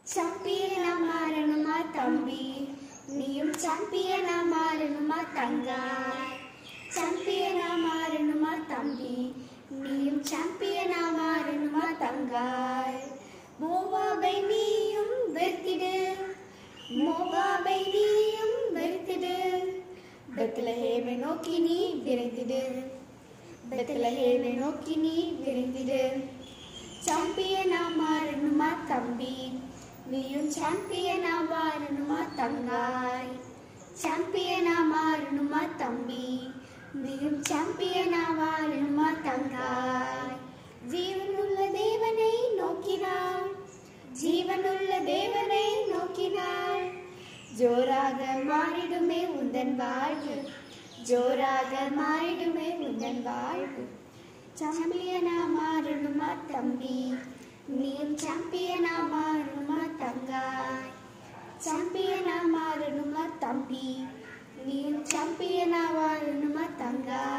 சாம்பியனா மாறணுமா தம்பி நீயும் சாம்பியனா மாறணுமா தங்காய் சாம்பியனா மாறணுமா தம்பி நீயும் சாம்பியனா மாறணுமா தங்காய் மோவாபை நீயும் வெறுத்திடு மோவாபை நீயும் வெறுத்திடு பெத்லஹேமை நோக்கி நீ விரைந்திடு பெத்லஹேமை நோக்கி நீ விரைந்திடு சாம்பியனா மாறணுமா தம்பி நீயும் சாம்பியனா மாறணுமா தங்காய் சாம்பியனா மாறணுமா தம்பி நீயும் சாம்பியனா மாறணுமா தங்காய் ஜீவனுள்ள தேவனை நோக்கினாள் ஜீவனுள்ள தேவனை நோக்கினாள் ஜோராக மாறிடுமே உந்தன் வாழ்வு ஜோராக மாறிடுமே உந்தன் வாழ்வு சாம்பியனா மாறணுமா தம்பி நீயும் சாம்பியனா மாறணுமா தங்காய் சாம்பியனா மாறணுமா தம்பி நீயும் சாம்பியனா மாறணுமா தங்காய்